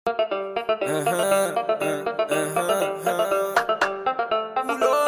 أها، أه، أها، أها. ولا.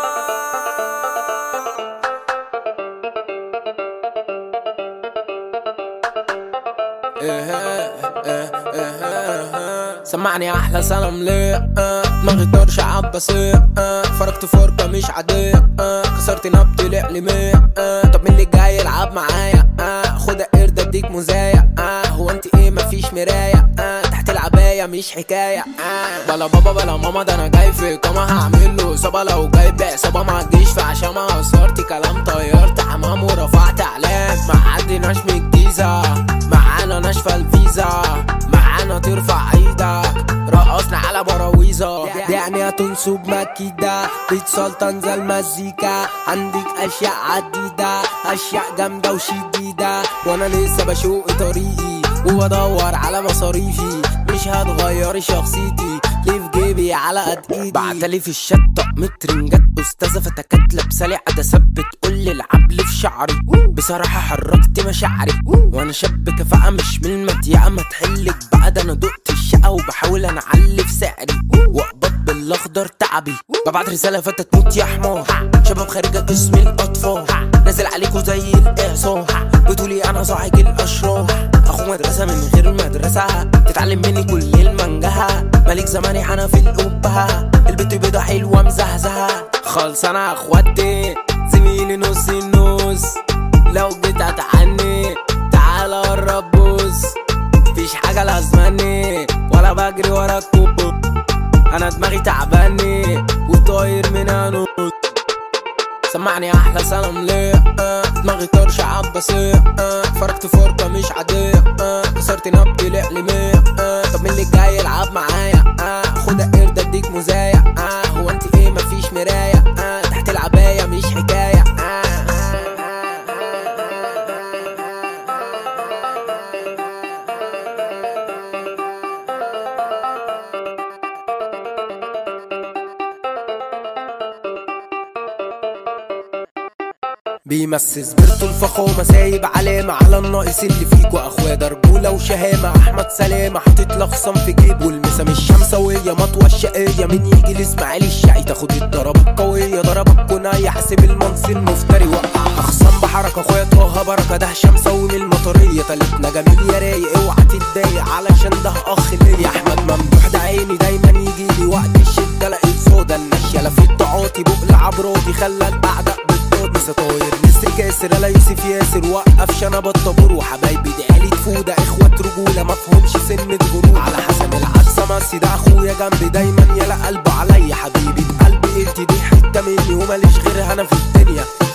إيه، إيه، إيه، إيه. سمعني احلى سلام ليه آه، دماغي طرش عباسية آه، فرقت فرقة مش عادية آه، كسرت نبض لعلمية آه، طب مين اللي جاي يلعب معايا آه، خد قرد اديك مزايا آه، هو انت ايه مفيش مراية آه، تحت العباية مش حكاية آه، بلا بابا بلا ماما ده انا جاي في كما هعمل له اصابة لو جاي بعصابة ما تجيش في عشان ما قصرت كلام طيرت حمام ورفعت اعلام ما عديناش من الجيزة معانا ناشفة الفيزا معانا ترفع ايدك رقصنا على براويزة يعني هتنصب مكيدة بيت سلطان زي المزيكا عندك اشياء عديدة اشياء جامدة وشديدة وانا لسه بشوق طريقي وبدور على مصاريفي مش هتغير شخصيتي ليه في جيبي على قد ايدي بعتلي في الشات طقم ترنجات استاذة فتكات لابسالي عدسات بتقولي العبل في شعري بصراحة حركت مشاعري وانا شاب كفاءة مش من المتيعة ما تحلك بقى ده انا دقت الشقة وبحاول انا اعلي في سعري واقبض بالاخضر تعبي ببعت رسالة فتت موت يا حمار شباب خارجة قسم الاطفال نازل عليكوا زي الاعصار بتقولي انا صاحب الاشرار اخو مدرسة من غير مدرسة تتعلم مني كل المنجهة مالك زماني انا في القبة البت بيضة حلوة مزهزهة خالص انا اخواتي زميلي نص النص لو جيت اتعني تعال قرب بص مفيش حاجة لازماني ولا بجري ورا الكوب انا دماغي تعباني وطاير من انوت سمعني احلى سلام ليه آه، دماغي طرش عباسية آه، فرقت فرقة مش عادية آه، كسرت نبض العلمية آه، طب مين اللي جاي يلعب معايا آه، خد قرد اديك مزايا آه، هو انت ايه مفيش مراية آه، تحت العباية مش حكاية آه، بيمثل سبرتو الفخامة سايب علامة على الناقص اللي فيكوا اخويا درجولة وشهامة احمد سلامة حاطط لخصم في جيب والمسا مش شمسوية مطوة الشقية من يجي الاسماعيلي الشقي تاخد الضربة القوية ضربك كناية حاسب المنصي المفتري وقع اخصام بحركة اخويا طه بركة ده هشام سوي من المطرية تالتنا جميل يا رايق اوعى تتضايق علشان ده اخ ليا احمد ممدوح ده عيني دايما يجي لي وقت الشدة الاقي صودا النشيلة في التعاطي بقل عبراتي خلى القعدة بالدود لسه طاير نسر كاسر الا يوسف ياسر وقف شنب الطابور وحبايبي دعالي تفودة اخوة رجولة مفهومش سنة غرور على حسب العدسة ماسي ده اخويا جنبي دايما يلا قلبه عليا حبيبي بقلبي قلتي دي حتة مني وماليش غيرها انا في الدنيا